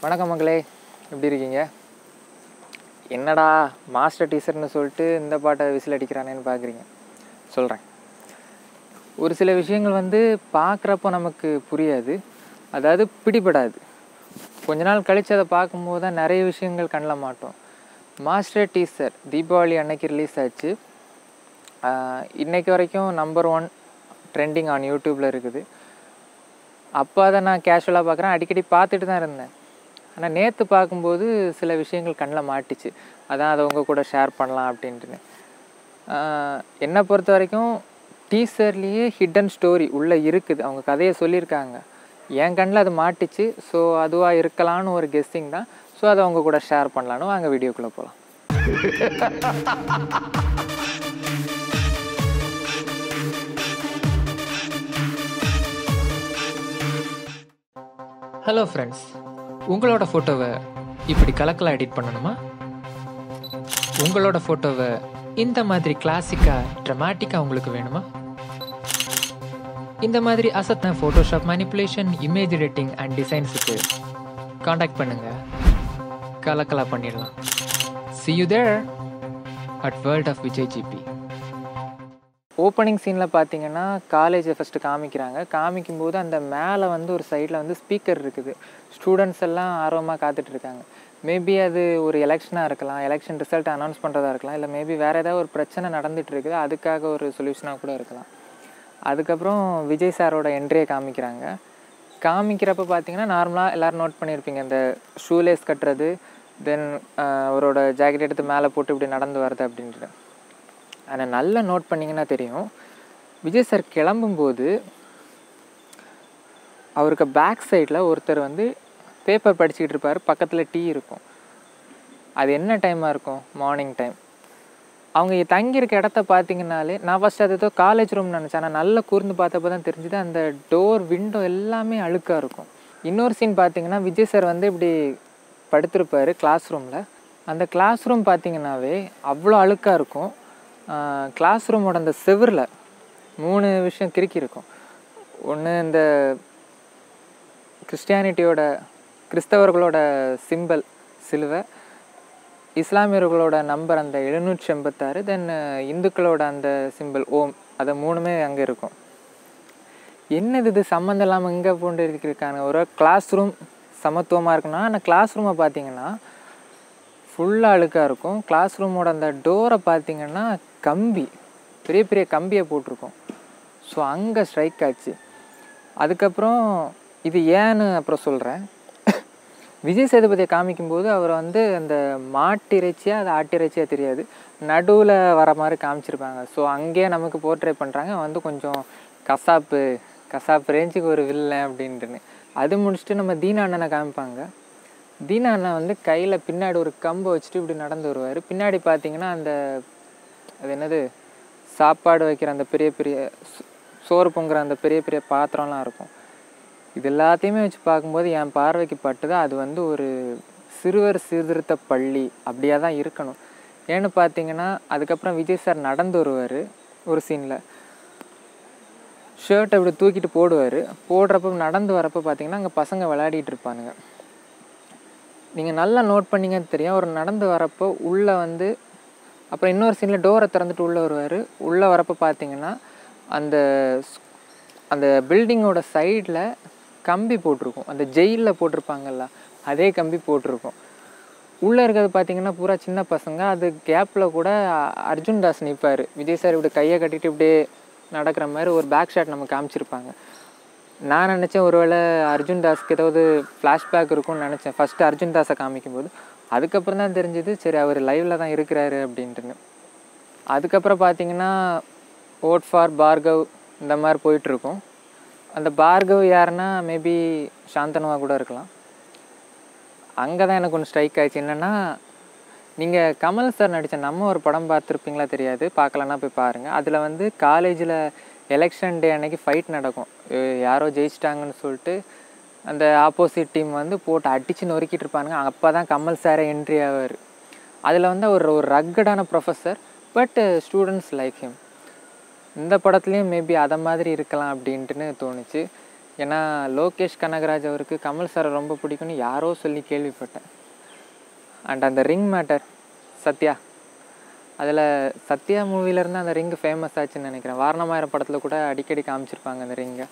வணக்கம் மக்களே எப்படி இருக்கீங்க என்னடா மாஸ்டர் டீச்சர்னு சொல்லிட்டு இந்த பாட்டை விசில் அடிக்கிறானேன்னு பார்க்குறீங்க சொல்கிறேன் ஒரு சில விஷயங்கள் வந்து பார்க்குறப்போ நமக்கு புரியாது அதாவது பிடிபடாது கொஞ்ச நாள் கழித்து அதை பார்க்கும்போது தான் நிறைய விஷயங்கள் கண்ணில் மாட்டோம் மாஸ்டர் டீசர் தீபாவளி அன்னைக்கு ரிலீஸ் ஆச்சு ஆஹ் இன்னைக்கு வரைக்கும் நம்பர் ஒன் ட்ரெண்டிங் ஆன் யூடியூப்பில் இருக்குது அப்போ அதை நான் கேஷுவலாக பார்க்குறேன் அடிக்கடி பார்த்துட்டு தான் இருந்தேன் ஆனால் நேற்று பார்க்கும்போது சில விஷயங்கள் கண்ணில் மாட்டுச்சு அதான் அதை உங்கள் கூட ஷேர் பண்ணலாம் அப்படின்ட்டுன்னு ஆஹ் என்னை பொறுத்த வரைக்கும் டீசர்லேயே ஹிடன் ஸ்டோரி உள்ளே இருக்குது அவங்க கதையை சொல்லியிருக்காங்க என் கண்ணில் அது மாட்டுச்சு ஸோ அதுவாக இருக்கலாம்னு ஒரு கெஸ்ஸிங் தான் ஸோ அதை அவங்க கூட ஷேர் பண்ணலான்னு வாங்க வீடியோக்குள்ளே போகலாம் ஹலோ ஃப்ரெண்ட்ஸ் உங்களோட ஃபோட்டோவை இப்படி கலக்கலாக எடிட் பண்ணணுமா உங்களோட ஃபோட்டோவை இந்த மாதிரி கிளாசிக்காக ட்ரமாட்டிக்காக உங்களுக்கு வேணுமா இந்த மாதிரி அசத்தின Photoshop manipulation image editing and டிசைன்ஸுக்கு காண்டாக்ட் பண்ணுங்க கலக்கலா பண்ணிடலாம் see you there at world of Vijay GP opening சீனில் பார்த்தீங்கன்னா காலேஜை ஃபஸ்ட்டு காமிக்கிறாங்க காமிக்கும்போது அந்த மேலே வந்து ஒரு சைடில் வந்து ஸ்பீக்கர் இருக்குது ஸ்டூடெண்ட்ஸ் எல்லாம் ஆர்வமாக காத்துட்டு இருக்காங்க மேபி அது ஒரு எலெக்ஷனாக இருக்கலாம் எலெக்ஷன் ரிசல்ட் அனௌன்ஸ் பண்ணுறதா இருக்கலாம் இல்லை மேபி வேறு ஏதாவது ஒரு பிரச்சனை நடந்துட்டு இருக்குது அதுக்காக ஒரு சொல்யூஷனாக கூட இருக்கலாம் அதுக்கப்புறம் விஜய் சாரோட என்ட்ரியை காமிக்கிறாங்க காமிக்கிறப்ப பார்த்தீங்கன்னா நார்மலாக எல்லோரும் நோட் பண்ணியிருப்பீங்க இந்த ஷூலேஸ் கட்டுறது தென் அவரோட ஜாக்கெட் எடுத்து மேலே போட்டு இப்படி நடந்து வர்றது அப்படின்ட்டு ஆனால் நல்லா நோட் பண்ணிங்கன்னா தெரியும் விஜய் சார் கிளம்பும்போது அவருக்கு பேக் சைடில் ஒருத்தர் வந்து பேப்பர் படிச்சுக்கிட்டு இருப்பார் பக்கத்தில் டீ இருக்கும் அது என்ன டைமாக இருக்கும் மார்னிங் டைம் அவங்க தங்கியிருக்க இடத்த பார்த்தீங்கன்னாலே நான் ஃபஸ்ட் அது ஏதோ காலேஜ் ரூம் நினச்சேன் ஆனால் நல்லா கூர்ந்து பார்த்தப்போ தான் தெரிஞ்சுது அந்த டோர் விண்டோ எல்லாமே அழுக்காக இருக்கும் இன்னொரு சீன் பார்த்தீங்கன்னா விஜய் சார் வந்து இப்படி படுத்திருப்பார் கிளாஸ் ரூமில் அந்த கிளாஸ் ரூம் பார்த்தீங்கன்னாவே அவ்வளோ அழுக்காக இருக்கும் கிளாஸ் ரூமோட அந்த செவுரில் மூணு விஷயம் கிறுக்கி இருக்கும் ஒன்று இந்த கிறிஸ்டியானிட்டியோட கிறிஸ்தவர்களோட சிம்பல் சிலுவை இஸ்லாமியர்களோட நம்பர் அந்த எழுநூற்றி எண்பத்தாறு தென் இந்துக்களோட அந்த சிம்பிள் ஓம் அது மூணுமே அங்கே இருக்கும் என்னது இது சம்மந்தம் இல்லாமல் இங்கே போட்டு இருக்காங்க ஒரு கிளாஸ் ரூம் சமத்துவமாக இருக்குன்னா ஆனால் கிளாஸ் ரூமை பார்த்தீங்கன்னா ஃபுல்லாக அழுக்காக இருக்கும் கிளாஸ் ரூமோட அந்த டோரை பார்த்தீங்கன்னா கம்பி பெரிய பெரிய கம்பியை போட்டிருக்கோம் ஸோ அங்கே ஸ்ட்ரைக் ஆச்சு அதுக்கப்புறம் இது ஏன்னு அப்புறம் சொல்கிறேன் விஜய் சேதுபதியை காமிக்கும்போது அவர் வந்து அந்த மாட்டிறைச்சியா அது ஆட்டிறைச்சியா தெரியாது நடுவில் வர மாதிரி காமிச்சிருப்பாங்க ஸோ அங்கேயே நமக்கு போர்ட்ரே பண்ணுறாங்க வந்து கொஞ்சம் கசாப்பு கசாப்பு ரேஞ்சுக்கு ஒரு வில்லன் அப்படின்ட்டுன்னு அது முடிச்சுட்டு நம்ம தீனா அண்ணனை காமிப்பாங்க தீனா அண்ணன் வந்து கையில் பின்னாடி ஒரு கம்பை வச்சுட்டு இப்படி நடந்து வருவார் பின்னாடி பார்த்தீங்கன்னா அந்த அது என்னது சாப்பாடு வைக்கிற அந்த பெரிய பெரிய சோ- சோறு பொங்குற அந்த பெரிய பெரிய பாத்திரம்லாம் இருக்கும் இது எல்லாத்தையுமே வச்சு பார்க்கும்போது என் பார்வைக்கு பட்டுது அது வந்து ஒரு சிறுவர் சீர்திருத்த பள்ளி அப்படியே தான் இருக்கணும் ஏன்னு பார்த்தீங்கன்னா அதுக்கப்புறம் விஜய் சார் நடந்து வருவார் ஒரு சீனில் ஷர்ட்டை இப்படி தூக்கிட்டு போடுவார் போடுறப்ப நடந்து வரப்போ பார்த்தீங்கன்னா அங்கே பசங்க விளையாடிட்டு இருப்பானுங்க நீங்கள் நல்லா நோட் பண்ணீங்கன்னு தெரியும் அவர் நடந்து வரப்போ உள்ளே வந்து அப்புறம் இன்னொரு சீனில் டோரை திறந்துட்டு உள்ளே வருவார் உள்ளே வரப்போ பார்த்தீங்கன்னா அந்த ஸ்- அந்த பில்டிங்கோட சைடில் கம்பி போட்டிருக்கும் அந்த ஜெயிலில் போட்டிருப்பாங்கல்ல அதே கம்பி போட்டிருக்கும் உள்ளே இருக்கிறது பார்த்தீங்கன்னா பூரா சின்ன பசங்க அது கேப்பில் கூட அ- அர்ஜுன் தாஸ் நிற்பார் விஜய் சார் இப்படி கையை கட்டிட்டு இப்படியே நடக்கிற மாதிரி ஒரு பேக் ஷாட் நமக்கு காமிச்சிருப்பாங்க நான் நினச்சேன் ஒருவேளை அர்ஜுன் தாஸ்க்கு ஏதாவது ஃப்ளாஷ்பேக் இருக்கும்னு நினச்சேன் ஃபஸ்ட்டு அர்ஜுன் தாஸை காமிக்கும்போது அதுக்கப்புறம் தான் தெரிஞ்சுது சரி அவர் லைவில் தான் இருக்கிறாரு அப்படின்ட்டுன்னு அதுக்கப்புறம் பார்த்தீங்கன்னா ஓட் ஃபார் பார்கவ் இந்த மாதிரி போயிட்டுருக்கும் அந்த பார்கவ் யாருன்னா மேபி சாந்தனுவா கூட இருக்கலாம் அங்கே தான் எனக்கு ஒன்று ஸ்ட்ரைக் ஆயிடுச்சு என்னென்னா நீங்கள் கமல் சார் நடித்த நம்ம ஒரு படம் பார்த்துருப்பீங்களா தெரியாது பார்க்கலன்னா போய் பாருங்கள் அதில் வந்து காலேஜில் எலெக்ஷன் டே அன்னைக்கு ஃபைட் நடக்கும் அஹ் யாரோ ஜெயிச்சிட்டாங்கன்னு சொல்லிட்டு அந்த ஆப்போசிட் டீம் வந்து போட்டு அடித்து நொறுக்கிட்டு இருப்பானுங்க அப்போ தான் கமல் சாரே என்ட்ரி ஆவார் அதில் வந்து ஒரு ஒரு ரக்கடான professor but students like him இந்த படத்துலேயும் மேபி அதை மாதிரி இருக்கலாம் அப்படின்ட்டுன்னு தோணுச்சு ஏன்னா லோகேஷ் கனகராஜ் அவருக்கு கமல் சாரை ரொம்ப பிடிக்கும்னு யாரோ சொல்லி கேள்விப்பட்டேன் அண்ட் அந்த ரிங் மேட்டர் சத்யா அதில் சத்யா மூவிலேருந்து அந்த ரிங் ஃபேமஸ் ஆச்சுன்னு நினைக்கிறேன் வாரணமாயிரம் படத்தில் கூட அடிக்கடி காமிச்சிருப்பாங்க அந்த ரிங்கை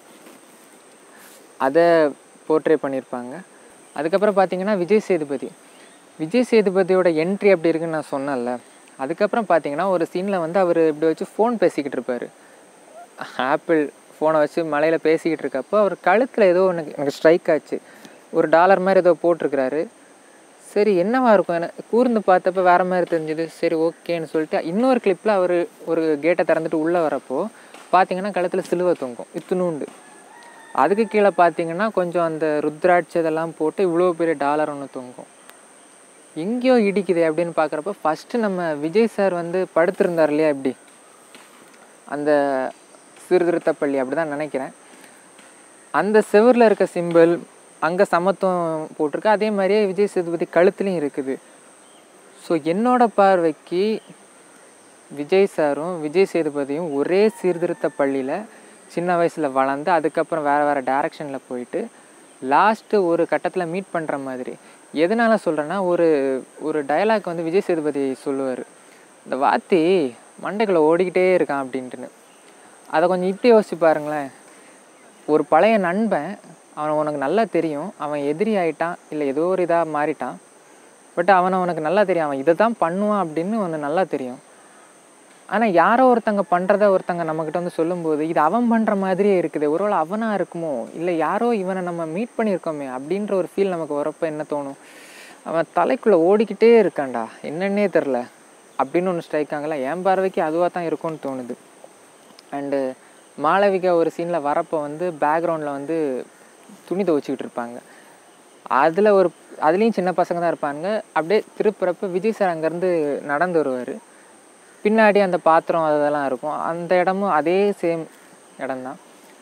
அதை போர்ட்ரே பண்ணியிருப்பாங்க அதுக்கப்புறம் பார்த்தீங்கன்னா விஜய் சேதுபதி விஜய் சேதுபதியோட என்ட்ரி அப்படி இருக்குன்னு நான் சொன்னேன்ல அதுக்கப்புறம் பார்த்தீங்கன்னா ஒரு சீனில் வந்து அவர் இப்படி வச்சு ஃபோன் பேசிக்கிட்டு இருப்பார் ஆப்பிள் ஃபோனை வச்சு மலையில் பேசிக்கிட்டு இருக்கப்போ அவர் கழுத்தில் ஏதோ ஒன்று எனக்கு ஸ்ட்ரைக் ஆச்சு ஒரு டாலர் மாதிரி ஏதோ போட்டிருக்கிறாரு சரி என்னவா இருக்கும் எனக்கு கூர்ந்து பார்த்தப்ப வேற மாதிரி தெரிஞ்சுது சரி ஓகேன்னு சொல்லிட்டு இன்னொரு கிளிப்பில் அவர் ஒரு கேட்டை திறந்துட்டு உள்ளே வரப்போ பார்த்தீங்கன்னா கழுத்தில் சிலுவை தொங்கும் இத்துணுண்டு அதுக்கு கீழே பார்த்தீங்கன்னா கொஞ்சம் அந்த ருத்ராட்சி இதெல்லாம் போட்டு இவ்வளோ பெரிய டாலர் ஒன்று தொங்கும் எங்கேயோ இடிக்குது அப்படின்னு பார்க்குறப்ப ஃபஸ்ட்டு நம்ம விஜய் சார் வந்து படுத்திருந்தார் இல்லையா இப்படி அந்த சீர்திருத்தப்பள்ளி அப்படி தான் நினைக்கிறேன் அந்த செவுரில் இருக்க சிம்பிள் அங்கே சமத்துவம் போட்டிருக்கு அதே மாதிரியே விஜய் சேதுபதி கழுத்துலையும் இருக்குது ஸோ என்னோட பார்வைக்கு விஜய் சாரும் விஜய் சேதுபதியும் ஒரே சீர்திருத்த பள்ளியில் சின்ன வயசில் வளர்ந்து அதுக்கப்புறம் வேறு வேறு டைரக்ஷனில் போயிட்டு லாஸ்ட்டு ஒரு கட்டத்தில் மீட் பண்ணுற மாதிரி எதனால் சொல்கிறேன்னா ஒரு ஒரு டயலாக் வந்து விஜய் சேதுபதி சொல்லுவார் இந்த வாத்தி மண்டைக்குள்ளே ஓடிக்கிட்டே இருக்கான் அப்படின்ட்டுன்னு அதை கொஞ்சம் இப்படி யோசிச்சு பாருங்களேன் ஒரு பழைய நண்பன் அவனை உனக்கு நல்லா தெரியும் அவன் எதிரி ஆயிட்டான் இல்லை ஏதோ ஒரு இதாக மாறிட்டான் பட் அவனை உனக்கு நல்லா தெரியும் அவன் இதை தான் பண்ணுவான் அப்படின்னு உனக்கு நல்லா தெரியும் ஆனால் யாரோ ஒருத்தங்க பண்ணுறத ஒருத்தங்க நம்மக்கிட்ட வந்து சொல்லும்போது இது அவன் பண்ணுற மாதிரியே இருக்குது ஒருவேளை அவனாக இருக்குமோ இல்லை யாரோ இவனை நம்ம மீட் பண்ணியிருக்கோமே அப்படின்ற ஒரு ஃபீல் நமக்கு வரப்போ என்ன தோணும் அவன் தலைக்குள்ளே ஓடிக்கிட்டே இருக்கான்டா என்னன்னே தெரில அப்படின்னு ஒன்று ஸ்ட்ரைக் ஆகல என் பார்வைக்கு அதுவாக தான் இருக்கும்னு தோணுது அண்டு மாளவிகா ஒரு சீனில் வரப்போ வந்து பேக்ரவுண்டில் வந்து துணி துவச்சிக்கிட்டு இருப்பாங்க அதில் ஒரு அதுலேயும் சின்ன பசங்க தான் இருப்பாங்க அப்படியே திருப்புறப்ப விஜய் சார் அங்கேருந்து நடந்து வருவார் பின்னாடி அந்த பாத்திரம் அதெல்லாம் இருக்கும் அந்த இடமும் அதே சேம் இடம்தான்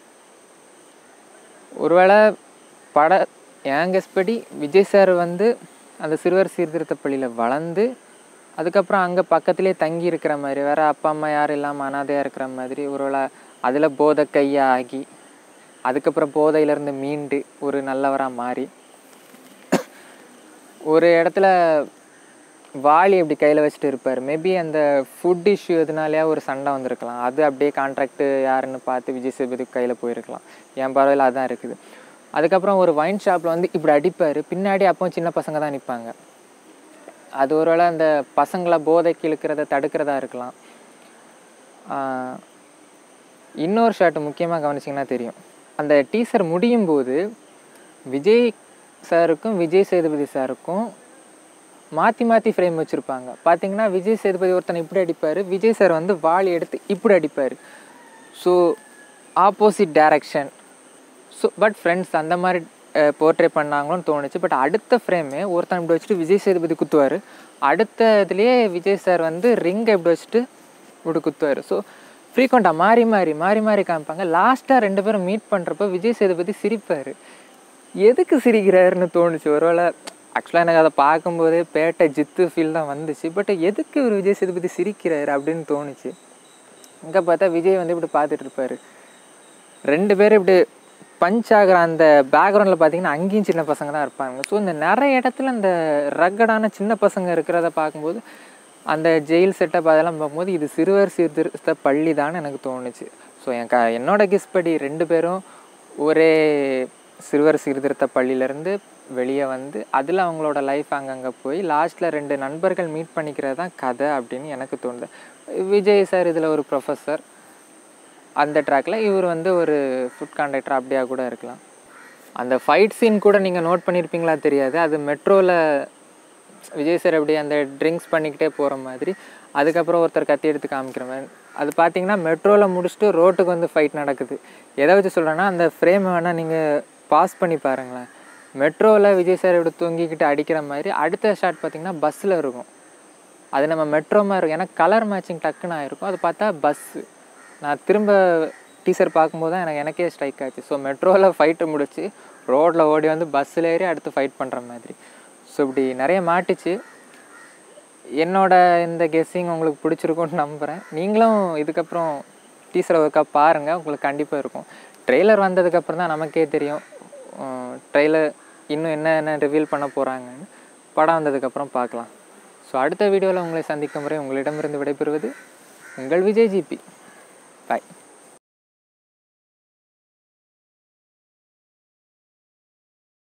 ஒருவேளை பட என் guess படி விஜய் சார் வந்து அந்த சிறுவர் சீர்திருத்த பள்ளியில் வளர்ந்து அதுக்கப்புறம் அங்கே பக்கத்துலேயே தங்கி இருக்கிற மாதிரி வேற அப்பா அம்மா யாரும் இல்லாமல் அனாதையாக இருக்கிற மாதிரி ஒருவேளை அதில் போதை கையா ஆகி அதுக்கப்புறம் போதையிலேருந்து மீண்டு ஒரு நல்லவராக மாறி ஒரு இடத்துல வாளி அப்படி கையில் வச்சுட்டு இருப்பார் மேபி அந்த ஃபுட் இஷ்யூ எதுனாலயா ஒரு சண்டை வந்திருக்கலாம் அது அப்படியே கான்ட்ராக்ட் யாருன்னு பார்த்து விஜய் சேதுபதி கையில் போயிருக்கலாம் என் பார்வையில் அதான் இருக்குது அதுக்கப்புறம் ஒரு வைன் ஷாப்பில் வந்து இப்படி அடிப்பார் பின்னாடி அப்போ சின்ன பசங்க தான் நிற்பாங்க அது ஒருவேளை அந்த பசங்களை போதைக்கு இழுக்கிறத தடுக்கிறதா இருக்கலாம் ஆஹ் இன்னொரு ஷாட் முக்கியமாக கவனிச்சிங்கன்னா தெரியும் அந்த டீசர் முடியும் போது விஜய் சாருக்கும் விஜய் சேதுபதி சாருக்கும் மாற்றி மாற்றி ஃப்ரேம் வச்சுருப்பாங்க பார்த்தீங்கன்னா விஜய் சேதுபதி ஒருத்தனை இப்படி அடிப்பார் விஜய் சார் வந்து வாளி எடுத்து இப்படி அடிப்பார் so opposite direction so but friends அந்த மாதிரி போர்ட்ரே பண்ணாங்களோன்னு தோணுச்சு பட் அடுத்த ஃப்ரேமே ஒருத்தன் இப்படி வச்சுட்டு விஜய் சேதுபதி குத்துவார் அடுத்த இதுலேயே விஜய் சார் வந்து ரிங்கை இப்படி வச்சுட்டு இப்படி குத்துவார் ஸோ ஃப்ரீக்வெண்ட்டாக மாறி மாறி மாறி மாறி காமிப்பாங்க லாஸ்ட்டாக ரெண்டு பேரும் மீட் பண்ணுறப்ப விஜய் சேதுபதி சிரிப்பார் எதுக்கு சிரிக்கிறாருன்னு தோணுச்சு ஒருவேளை ஆக்சுவலாக எனக்கு அதை பார்க்கும்போதே பேட்டை ஜித்து ஃபீல் தான் வந்துச்சு பட் எதுக்கு இவர் விஜய் சேதுபதி சிரிக்கிறாரு அப்படின்னு தோணுச்சு இங்கே பார்த்தா விஜய் வந்து இப்படி பார்த்துட்டு இருப்பாரு ரெண்டு பேரும் இப்படி பஞ்ச் ஆகிற அந்த பேக்ரவுண்டில் பார்த்தீங்கன்னா அங்கேயும் சின்ன பசங்க தான் இருப்பாங்க ஸோ இந்த நிறைய இடத்துல அந்த ரக்கடான சின்ன பசங்க இருக்கிறத பார்க்கும்போது அந்த ஜெயில் செட்டப் அதெல்லாம் பார்க்கும்போது இது சிறுவர் சீர்திருத்த பள்ளி தான் எனக்கு தோணுச்சு ஸோ என் க என்னோட கிஸ் படி ரெண்டு பேரும் ஒரே சிறுவர் சீர்திருத்த பள்ளியிலேருந்து வெளியே வந்து அதில் அவங்களோட லைஃப் அங்கங்கே போய் லாஸ்ட்டில் ரெண்டு நண்பர்கள் மீட் பண்ணிக்கிறது தான் கதை அப்படின்னு எனக்கு தோணுது விஜய் சார் இதில் ஒரு ப்ரொஃபஸர் அந்த ட்ராக்ல இவர் வந்து ஒரு ஃபுட் கான்ட்ராக்டர் அப்படியா கூட இருக்கலாம் அந்த ஃபைட் சீன் கூட நீங்கள் நோட் பண்ணியிருப்பீங்களா தெரியாது அது மெட்ரோவில் விஜய் சார் அப்படியே அந்த ட்ரிங்க்ஸ் பண்ணிக்கிட்டே போகிற மாதிரி அதுக்கப்புறம் ஒருத்தர் கத்தி எடுத்து காமிக்கிற மாதிரி அது பார்த்தீங்கன்னா மெட்ரோவில் முடிச்சுட்டு ரோட்டுக்கு வந்து ஃபைட் நடக்குது எதை வச்சு சொல்கிறேன்னா அந்த ஃப்ரேமை வேணால் நீங்கள் பாஸ் பண்ணி பாருங்களேன் மெட்ரோவில் விஜய் சார் இப்படி தூங்கிக்கிட்டு அடிக்கிற மாதிரி அடுத்த ஷாட் பார்த்தீங்கன்னா பஸ்ஸில் இருக்கும் அது நம்ம மெட்ரோ மாதிரி இருக்கும் ஏன்னா கலர் மேட்சிங் டக்குன்னு ஆயிருக்கும் அது பார்த்தா பஸ்ஸு நான் திரும்ப டீசர் பார்க்கும்போது தான் எனக்கு எனக்கே ஸ்ட்ரைக் ஆச்சு ஸோ மெட்ரோவில் ஃபைட்டு முடிச்சு ரோட்டில் ஓடி வந்து பஸ்ஸில் ஏறி அடுத்து ஃபைட் பண்ணுற மாதிரி ஸோ இப்படி நிறைய மாட்டுச்சு என்னோட இந்த கெஸ்ஸிங் உங்களுக்கு பிடிச்சிருக்கும்னு நம்புகிறேன் நீங்களும் இதுக்கப்புறம் டீசரை ஒருக்கா பாருங்கள் உங்களுக்கு கண்டிப்பாக இருக்கும் ட்ரெய்லர் வந்ததுக்கப்புறம் தான் நமக்கே தெரியும் ட்ரெய்லர் இன்னும் என்ன என்ன ரிவீல் பண்ண போகிறாங்கன்னு படம் வந்ததுக்கப்புறம் பார்க்கலாம் ஸோ அடுத்த வீடியோவில் உங்களை சந்திக்கும் முறை உங்களிடமிருந்து விடைபெறுவது உங்கள் விஜய் ஜிபி பாய்